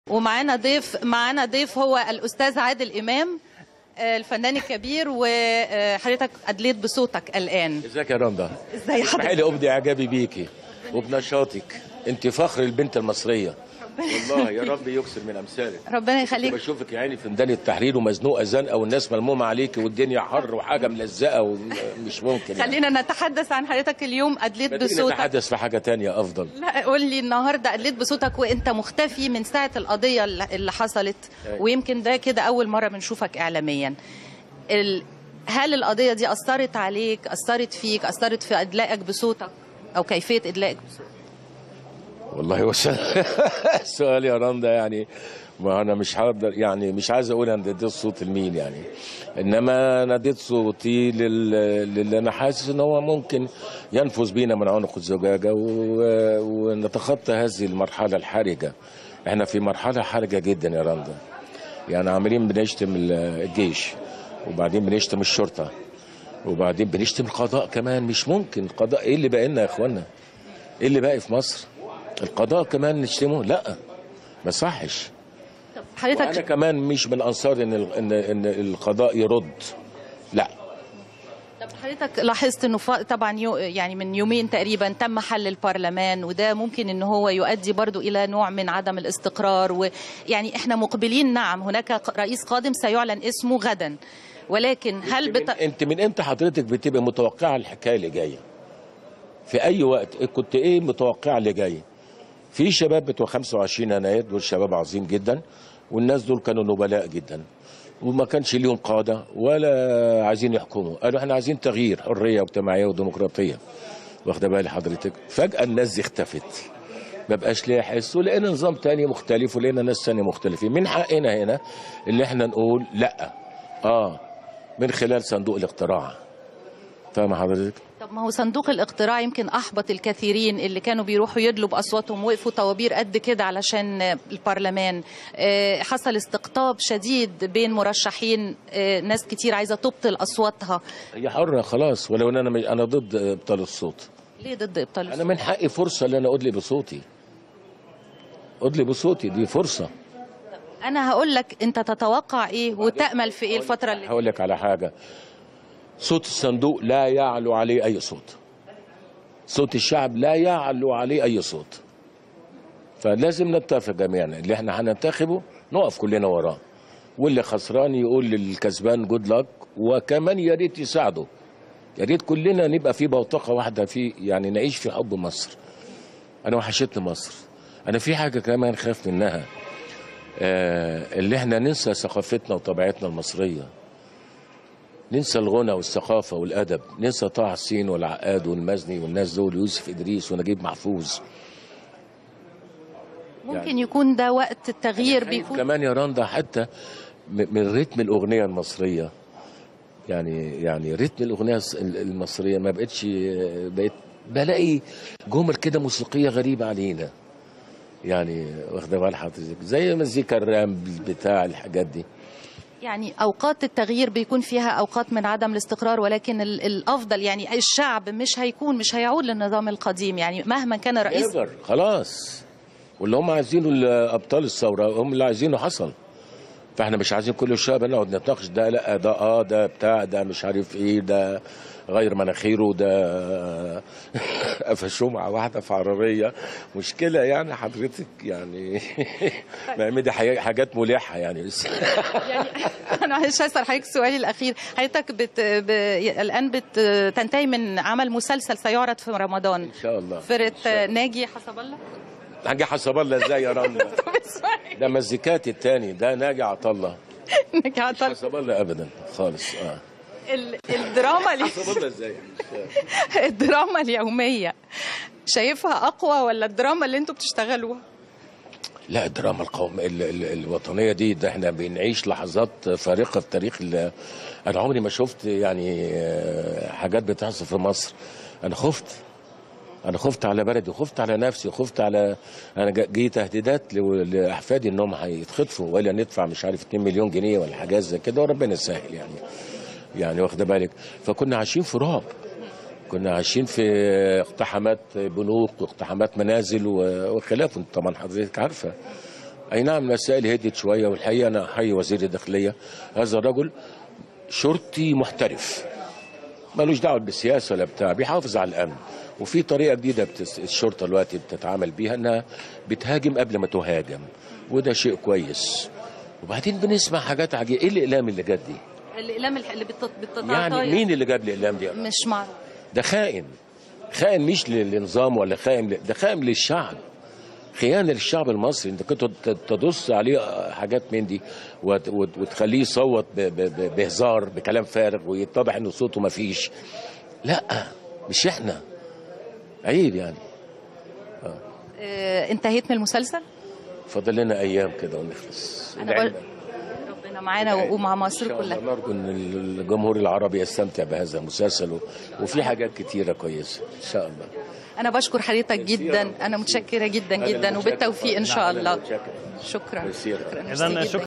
ومعانا ضيف معانا ضيف هو الاستاذ عادل امام آه، الفنان الكبير وحضرتك ادليت بصوتك الان ازيك يا رندا ازاي اسمحي حضرتك لي ابدي اعجابي بيكي وبنشاطك انت فخر البنت المصريه والله يا رب يكسر من امثالك ربنا كنت يخليك بشوفك يا عيني في ميدان التحرير ومزنوقه زنقه والناس ملمومه عليكي والدنيا حر وحاجه ملزقه ومش ممكن يعني. خلينا نتحدث عن حضرتك اليوم ادليت ما تيجي بصوتك نتحدث في حاجه تانية افضل لا قول لي النهارده ادليت بصوتك وانت مختفي من ساعه القضيه اللي اللي حصلت أيوة. ويمكن ده كده اول مره بنشوفك اعلاميا ال... هل القضيه دي اثرت عليك اثرت فيك اثرت في ادلائك بصوتك او كيفيه ادلائك بصوتك والله هو السؤال السؤال يا رندا يعني ما انا مش هقدر يعني مش عايز اقول انا اديت صوت لمين يعني انما انا اديت صوتي لل... للي انا حاسس ان هو ممكن ينفذ بينا من عنق الزجاجه و... ونتخطى هذه المرحله الحرجه احنا في مرحله حرجه جدا يا رندا يعني عاملين بنشتم ال- الجيش وبعدين بنشتم الشرطه وبعدين بنشتم القضاء كمان مش ممكن القضاء ايه اللي باقي لنا يا اخوانا ايه اللي باقي في مصر القضاء كمان نشتمه لا ما صحش وانا حضرتك كمان مش من انصار ان ال- ان ان القضاء يرد لا طب حضرتك لاحظت انه ف- طبعا يو يعني من يومين تقريبا تم حل البرلمان وده ممكن ان هو يؤدي برضو الى نوع من عدم الاستقرار ويعني احنا مقبلين نعم هناك ق- رئيس قادم سيعلن اسمه غدا ولكن هل انت من, بت... انت من امتى حضرتك بتبقى متوقعه الحكايه اللي جايه في اي وقت كنت ايه متوقعه اللي جايه في شباب بتوع 25 يناير دول شباب عظيم جدا والناس دول كانوا نبلاء جدا وما كانش ليهم قاده ولا عايزين يحكموا قالوا احنا عايزين تغيير حريه واجتماعيه وديمقراطيه واخده بالي حضرتك فجاه الناس دي اختفت ما بقاش ليها حس ولقينا نظام تاني مختلف ولقينا ناس تانية مختلفين من حقنا هنا اللي احنا نقول لا اه من خلال صندوق الاقتراع فاهم حضرتك طب ما هو صندوق الاقتراع يمكن احبط الكثيرين اللي كانوا بيروحوا يدلوا باصواتهم وقفوا طوابير قد كده علشان البرلمان آه، حصل استقطاب شديد بين مرشحين آه، ناس كتير عايزه تبطل اصواتها هي حرة خلاص ولو ان انا مش- انا ضد ابطال الصوت ليه ضد ابطال انا الصوت؟ من حقي فرصه ان انا ادلي بصوتي ادلي بصوتي دي فرصه انا هقول لك انت تتوقع ايه وتامل في ايه الفتره اللي هقول لك على حاجه صوت الصندوق لا يعلو عليه اي صوت صوت الشعب لا يعلو عليه اي صوت فلازم نتفق جميعا اللي احنا هننتخبه نقف كلنا وراه واللي خسران يقول للكسبان جود لك وكمان يا ريت يساعده يا ريت كلنا نبقى في بوتقه واحده في يعني نعيش في حب مصر انا وحشتني مصر انا في حاجه كمان خاف منها آه اللي احنا ننسى ثقافتنا وطبيعتنا المصريه ننسى الغنى والثقافه والادب ننسى طه حسين والعقاد والمزني والناس دول يوسف ادريس ونجيب محفوظ ممكن يكون ده وقت التغيير بيكون كمان يا رندا حتى م- من رتم الاغنيه المصريه يعني يعني رتم الاغنيه الس- المصريه ما بقتش بقيت بلاقي جمل كده موسيقيه غريبه علينا يعني واخده بال حضرتك زي مزيكا الرام بتاع الحاجات دي يعني اوقات التغيير بيكون فيها اوقات من عدم الاستقرار ولكن ال- الافضل يعني الشعب مش هيكون مش هيعود للنظام القديم يعني مهما كان رئيس نيفر خلاص واللي هم عايزينه ال- ابطال الثوره هم اللي عايزينه حصل فاحنا مش عايزين كل شويه نقعد نتناقش ده لا ده اه ده بتاع ده مش عارف ايه ده غير مناخيره ده قفشوه مع واحده في عربيه مشكله يعني حضرتك يعني نعمل حي- حاجات ملحه يعني بس يعني انا مش هسال حضرتك سؤالي الاخير حضرتك بت... ب... الان بتنتهي من عمل مسلسل سيعرض في رمضان ان شاء الله فرقه ناجي حسب الله ناجي حسب الله ازاي يا رنا ده مزيكات التاني ده ناجي عطله ناجي عطل حسب الله ابدا خالص اه ال... الدراما اللي... حسب الله ازاي الدراما اليوميه شايفها اقوى ولا الدراما اللي انتوا بتشتغلوها لا الدراما القوم ال- ال- الوطنيه دي ده احنا بنعيش لحظات فارقه في تاريخ ال- انا عمري ما شفت يعني آه، حاجات بتحصل في مصر انا خفت انا خفت على بلدي وخفت على نفسي وخفت على انا جا- جه تهديدات ل- لاحفادي انهم هيتخطفوا ولا ندفع مش عارف 2 مليون جنيه ولا حاجات زي كده وربنا يسهل يعني يعني واخده بالك فكنا عايشين في رعب كنا عايشين في اقتحامات بنوك واقتحامات منازل و- وخلافه انت طبعا حضرتك عارفه اي نعم المسائل هدت شويه والحقيقه انا احيي وزير الداخليه هذا الرجل شرطي محترف ملوش دعوه بالسياسه ولا بتاع بيحافظ على الامن وفي طريقه جديده بتس... الشرطه دلوقتي بتتعامل بيها انها بتهاجم قبل ما تهاجم وده شيء كويس وبعدين بنسمع حاجات عجيبه ايه الاقلام اللي جت دي الاقلام الح- اللي بتت- بتتعاطى يعني مين اللي جاب الاقلام دي مش معروف ده خائن خائن مش لل- للنظام ولا خائن ل- ده خائن للشعب خيانه للشعب المصري انت كنت ت- تدص عليه حاجات من دي وت- وت- وتخليه يصوت ب- ب- ب- بهزار بكلام فارغ ويتضح انه صوته ما فيش لا مش احنا عيب يعني آه، انتهيت من المسلسل فاضل لنا ايام كده ونخلص انا بقول ربنا معانا ومع مصر إن شاء الله كلها نرجو ان الجمهور العربي يستمتع بهذا المسلسل و- وفي حاجات كتيره كويسه ان شاء الله انا بشكر حضرتك جدا انا متشكره جدا أنا جدا اللي متشكر. وبالتوفيق ان شاء نعم، أنا الله اللي متشكر. شكرا ميرسي. شكرا إذن ميرسي شكرا جداً.